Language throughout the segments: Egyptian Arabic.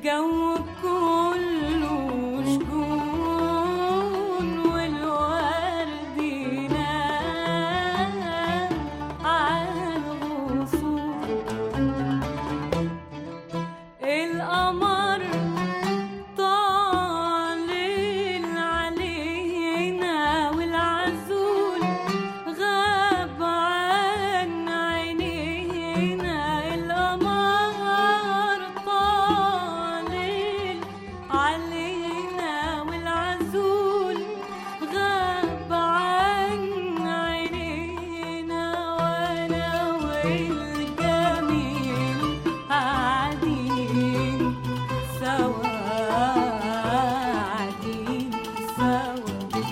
الجو كله شجون والورد نام على الغصون القمر طالع علينا والعزول غاب عن عينينا القمر طالع علينا والعزول غاب عن عينينا وانا والجميل قاعدين سوا قاعدين سوا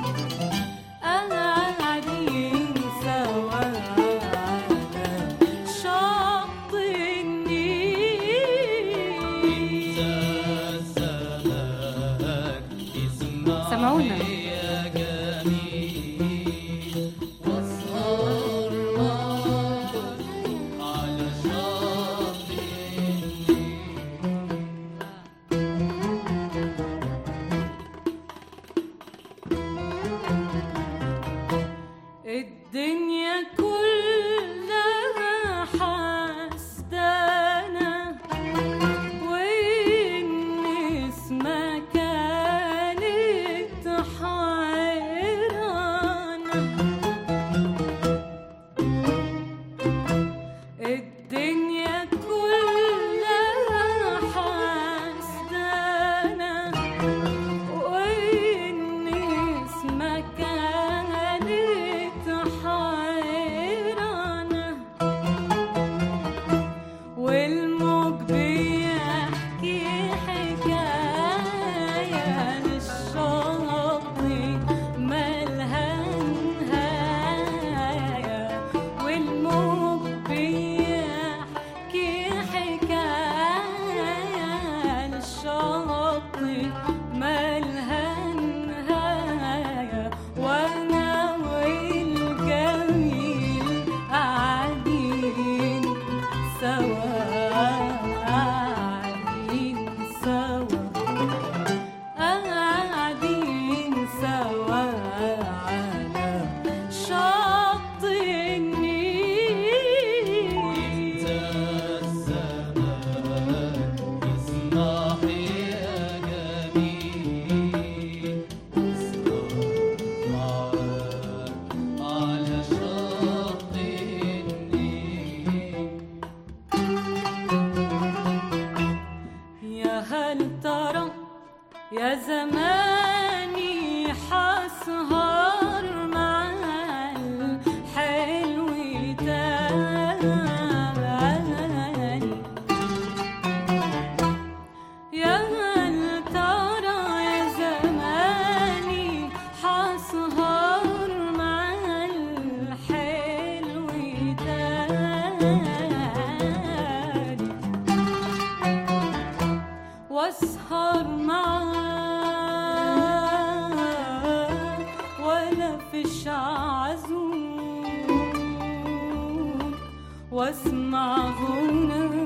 قاعدين سوا على شط النيل سمعونا الدنيا كلها حسدانة والنسمة كانت حيرانة الدنيا كلها حسدانة والنسمة كانت حيرانة والموج بيحكي حكاية للشاطئ مالها نهاية والموج بيحكي حكاية للشاطئ مالها نهاية وأنا والجميل قاعدين سوا قاعدين سوا قاعدين سوا على شط النيل يا هل ترى يا زماني حسهر مع الحلو تاني يا هل ترى يا زماني حسهر مع الحلو تاني واسهر معاه ولا فيش عزوم واسمع غنى